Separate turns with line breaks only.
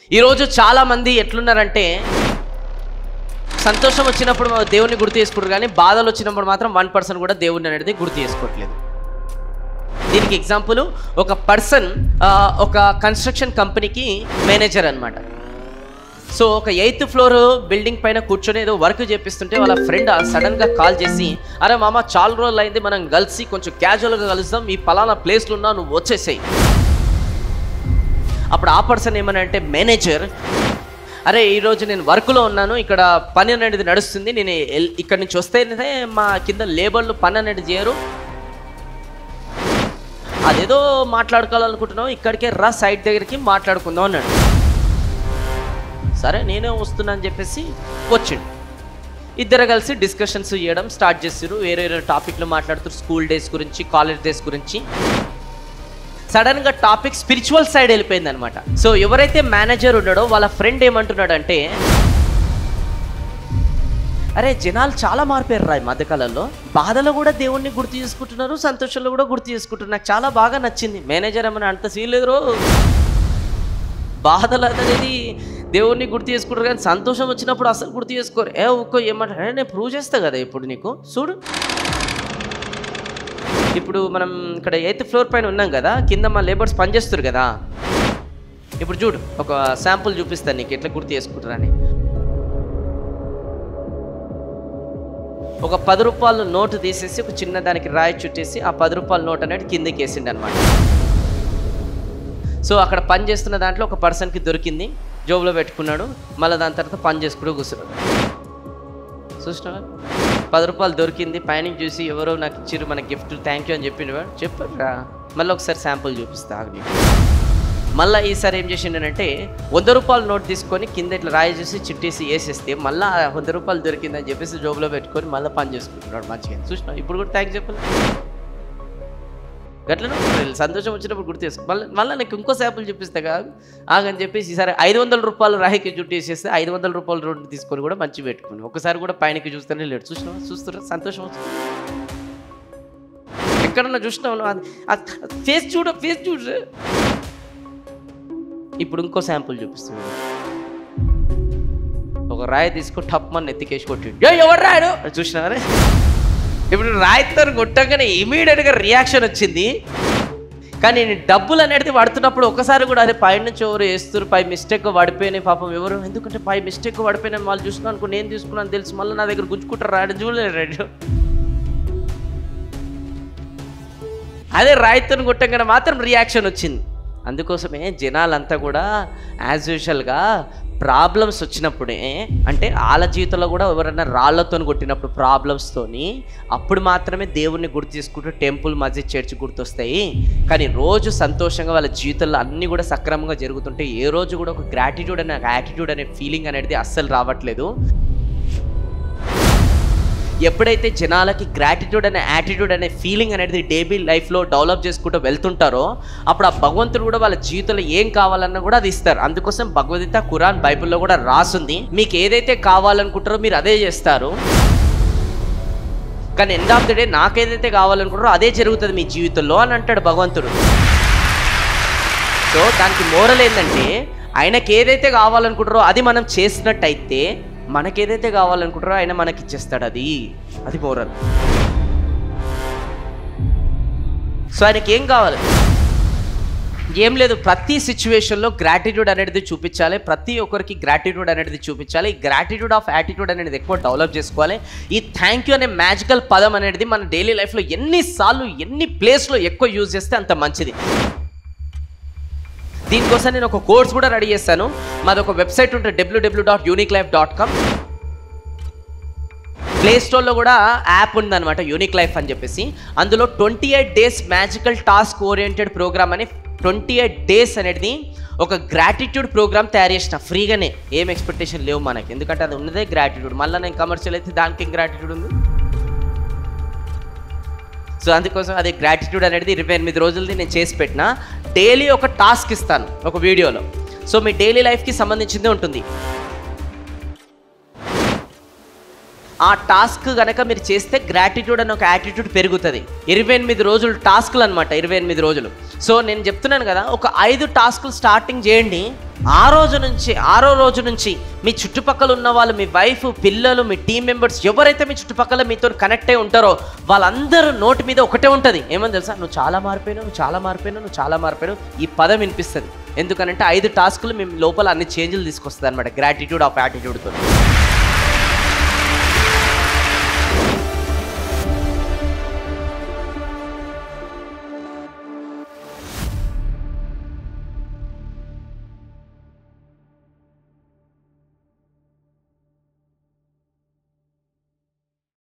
ఈరోజు చాలా మంది ఎట్లున్నారంటే సంతోషం వచ్చినప్పుడు మా దేవుని గుర్తు చేసుకుంటారు కానీ బాధలు వచ్చినప్పుడు మాత్రం వన్ పర్సన్ కూడా దేవుని అనేది గుర్తు చేసుకోవట్లేదు దీనికి ఎగ్జాంపుల్ ఒక పర్సన్ ఒక కన్స్ట్రక్షన్ కంపెనీకి మేనేజర్ అన్నమాట సో ఒక ఎయిత్ ఫ్లోర్ బిల్డింగ్ పైన కూర్చొని ఏదో వర్క్ చేపిస్తుంటే వాళ్ళ ఫ్రెండ్ సడన్ గా కాల్ చేసి అరే మామ చాలా రోజులు అయింది మనం కలిసి కొంచెం క్యాజువల్ గా కలుద్దాం ఈ పలానా ప్లేస్లో ఉన్నా నువ్వు వచ్చేసేయి అప్పుడు ఆ పర్సన్ ఏమని అంటే మేనేజర్ అరే ఈరోజు నేను వర్క్లో ఉన్నాను ఇక్కడ పని అనేది నడుస్తుంది నేను ఎల్- ఇక్కడ నుంచి వస్తేనే మా కింద లేబర్లు పని అనేది చేయరు అదేదో మాట్లాడుకోవాలనుకుంటున్నావు ఇక్కడికే రా సైట్ దగ్గరికి మాట్లాడుకుందాం అన్నాడు సరే నేనే వస్తున్నా అని చెప్పేసి వచ్చిండు ఇద్దరు కలిసి డిస్కషన్స్ చేయడం స్టార్ట్ చేస్తారు వేరే వేరే టాపిక్లు మాట్లాడుతారు స్కూల్ డేస్ గురించి కాలేజ్ డేస్ గురించి సడన్ గా టాపిక్ స్పిరిచువల్ సైడ్ వెళ్ళిపోయింది అనమాట సో ఎవరైతే మేనేజర్ ఉన్నాడో వాళ్ళ ఫ్రెండ్ ఏమంటున్నాడు అంటే అరే జనాలు చాలా మారిపోయారు రా ఈ మధ్యకాలంలో బాధలో కూడా దేవుణ్ణి గుర్తు చేసుకుంటున్నారు సంతోషంలో కూడా గుర్తు చేసుకుంటున్నారు నాకు చాలా బాగా నచ్చింది మేనేజర్ ఏమన్నా అంత సీన్ లేదు రో బాధలు అనేది దేవుణ్ణి గుర్తు చేసుకుంటారు కానీ సంతోషం వచ్చినప్పుడు అసలు గుర్తు చేసుకోరు ఏ ఒక్క ఏమంటారు నేను ప్రూవ్ చేస్తా కదా ఇప్పుడు నీకు చూడు ఇప్పుడు మనం ఇక్కడ ఎయిత్ ఫ్లోర్ పైన ఉన్నాం కదా కింద మా లేబర్స్ పనిచేస్తారు కదా ఇప్పుడు చూడు ఒక శాంపుల్ చూపిస్తాను నీకు ఎట్లా గుర్తు చేసుకుంటారని ఒక పది రూపాయల నోటు తీసేసి ఒక చిన్న దానికి రాయి చుట్టేసి ఆ పది రూపాయల నోట్ అనేది కిందకి వేసిండు అనమాట సో అక్కడ పని చేస్తున్న దాంట్లో ఒక పర్సన్కి దొరికింది జోబులో పెట్టుకున్నాడు మళ్ళీ దాని తర్వాత పని చేసుకుంటూ కూర్చున్నాడు చూసినావా పది రూపాయలు దొరికింది పైన చూసి ఎవరో నాకు ఇచ్చిర్రు మన గిఫ్ట్ థ్యాంక్ యూ అని చెప్పిండు వాడు చెప్పరా మళ్ళీ ఒకసారి శాంపుల్ చూపిస్తా ఆగు నీకు. మళ్ళీ ఈసారి ఏం చేసిండనంటే వంద రూపాయల నోట్ తీసుకొని కింద ఇట్లా రాయి చేసి చిట్టేసి వేసేస్తే మళ్ళీ వంద రూపాయలు దొరికిందని చెప్పేసి జోబులో పెట్టుకొని మళ్ళీ పని చేసుకుంటున్నాడు మంచిగా చూసినా ఇప్పుడు కూడా థ్యాంక్స్ చెప్పాలి గట్లనే ఉంటుంది. సంతోషం వచ్చినప్పుడు గుర్తు చేసుకో మళ్ళీ మళ్ళీ నాకు ఇంకో శాంపుల్ చూపిస్తా కాదు ఆగని చెప్పేసి ఈసారి ఐదు వందల రూపాయలు రాయికి జుట్టు వేసేస్తే ఐదు వందల రూపాయలు రోడ్డు తీసుకొని కూడా మంచి పెట్టుకుని ఒకసారి కూడా పైనకి చూస్తేనే లేడు చూసినావా చూస్తున్నా సంతోషం వస్తుంది ఎక్కడన్నా చూసినావు ఫేస్ చూడ ఫేస్ చూడు ఇప్పుడు ఇంకో శాంపుల్ చూపిస్తున్నాడు ఒక రాయి తీసుకొని టప్ మన ఎత్తికేసి కొట్టిండు "ఏయ్, ఎవరు రాయడు చూసినారే ఇప్పుడు రాయితో కొట్టగానే ఇమీడియట్గా రియాక్షన్ వచ్చింది కానీ నేను డబ్బులు అనేది పడుతున్నప్పుడు ఒకసారి కూడా అదే పై నుంచి ఎవరు వేస్తారు పై మిస్టేక్ పడిపోయినాయి పాపం ఎవరు ఎందుకంటే పై మిస్టేక్ పడిపోయిన వాళ్ళు చూసుకున్నాను అనుకో నేను తీసుకున్నాను తెలుసు మళ్ళీ నా దగ్గర గుంజుకుంటారు రాయడం చూడలేదు రెండు అదే రాయితో కొట్టగానే మాత్రం రియాక్షన్ వచ్చింది అందుకోసమే జనాలంతా కూడా యాజ్ యూజువల్గా ప్రాబ్లమ్స్ వచ్చినప్పుడే అంటే వాళ్ళ జీవితంలో కూడా ఎవరైనా రాళ్లతో కొట్టినప్పుడు ప్రాబ్లమ్స్తోని అప్పుడు మాత్రమే దేవుణ్ణి గుర్తు చేసుకుంటూ టెంపుల్ మస్జిద్ చర్చ్ గుర్తొస్తాయి కానీ రోజు సంతోషంగా వాళ్ళ జీవితంలో అన్నీ కూడా సక్రమంగా జరుగుతుంటే ఏ రోజు కూడా ఒక గ్రాటిట్యూడ్ అనే యాటిట్యూడ్ అనే ఫీలింగ్ అనేది అస్సలు రావట్లేదు ఎప్పుడైతే జనాలకి గ్రాటిట్యూడ్ అనే యాటిట్యూడ్ అనే ఫీలింగ్ అనేది డైలీ లైఫ్లో డెవలప్ చేసుకుంటూ వెళ్తుంటారో అప్పుడు ఆ భగవంతుడు కూడా వాళ్ళ జీవితంలో ఏం కావాలన్నా కూడా అది ఇస్తారు అందుకోసం భగవద్గీత ఖురాన్ బైబిల్లో కూడా రాసుంది మీకు ఏదైతే కావాలనుకుంటారో మీరు అదే చేస్తారు కానీ ఎండ్ ఆఫ్ ద డే నాకేదైతే కావాలనుకుంటారో అదే జరుగుతుంది మీ జీవితంలో అని అంటాడు భగవంతుడు సో దానికి మోరల్ ఏంటంటే ఆయనకి ఏదైతే కావాలనుకుంటారో అది మనం చేసినట్టయితే మనకేదైతే కావాలనుకుంటారో ఆయన మనకి ఇచ్చేస్తాడు అది అది మోరల్ సో ఆయనకి ఏం కావాలి ఏం లేదు ప్రతి సిచ్యువేషన్లో గ్రాటిట్యూడ్ అనేది చూపించాలి ప్రతి ఒక్కరికి గ్రాటిట్యూడ్ అనేది చూపించాలి ఈ గ్రాటిట్యూడ్ ఆఫ్ యాటిట్యూడ్ అనేది ఎక్కువ డెవలప్ చేసుకోవాలి ఈ థ్యాంక్ యూ అనే మ్యాజికల్ పదం అనేది మన డైలీ లైఫ్లో ఎన్నిసార్లు ఎన్ని ప్లేస్లో ఎక్కువ యూజ్ చేస్తే అంత మంచిది దీనికోసం నేను ఒక కోర్స్ కూడా రెడీ చేస్తాను మాది ఒక వెబ్సైట్ ఉంటుంది WW dot unique life dot com play స్టోర్లో కూడా యాప్ ఉందన్నమాట యూనిక్ లైఫ్ అని చెప్పేసి అందులో twenty eight days magical task oriented program అని ట్వంటీ ఎయిట్ డేస్ అనేది ఒక గ్రాటిట్యూడ్ ప్రోగ్రామ్ తయారు చేసిన ఫ్రీగానే ఏం ఎక్స్పెక్టేషన్ లేవు మనకి ఎందుకంటే అది ఉన్నదే గ్రాటిట్యూడ్ మళ్ళీ నేను కమర్షియల్ అయితే దానికి ఏం గ్రాటిట్యూడ్ ఉంది సో అందుకోసం అది గ్రాటిట్యూడ్ అనేది ఇరవై ఎనిమిది రోజులది నేను చేసి పెట్టిన డైలీ ఒక టాస్క్ ఇస్తాను ఒక వీడియోలో సో మీ డైలీ లైఫ్కి సంబంధించిందే ఉంటుంది ఆ టాస్క్ కనుక మీరు చేస్తే గ్రాటిట్యూడ్ అని ఒక యాటిట్యూడ్ పెరుగుతుంది ఇరవై ఎనిమిది రోజులు టాస్క్లు అనమాట ఇరవై ఎనిమిది రోజులు సో నేను చెప్తున్నాను కదా ఒక ఐదు టాస్కులు స్టార్టింగ్ చేయండి ఆ రోజు నుంచి ఆరో రోజు నుంచి మీ చుట్టుపక్కల ఉన్న వాళ్ళు మీ వైఫ్ పిల్లలు మీ టీం మెంబర్స్ ఎవరైతే మీ చుట్టుపక్కల మీతో కనెక్ట్ అయి ఉంటారో వాళ్ళందరూ నోటి మీద ఒకటే ఉంటుంది ఏమని తెలుసా నువ్వు చాలా మారిపోయినావు నువ్వు చాలా మారిపోయినావు నువ్వు చాలా మారిపోయినావు ఈ పదం వినిపిస్తుంది ఎందుకనంటే ఐదు టాస్కులు మేము లోపల అన్ని చేంజ్లు తీసుకొస్తుంది అనమాట గ్రాటిట్యూడ్ ఆఫ్ యాటిట్యూడ్తో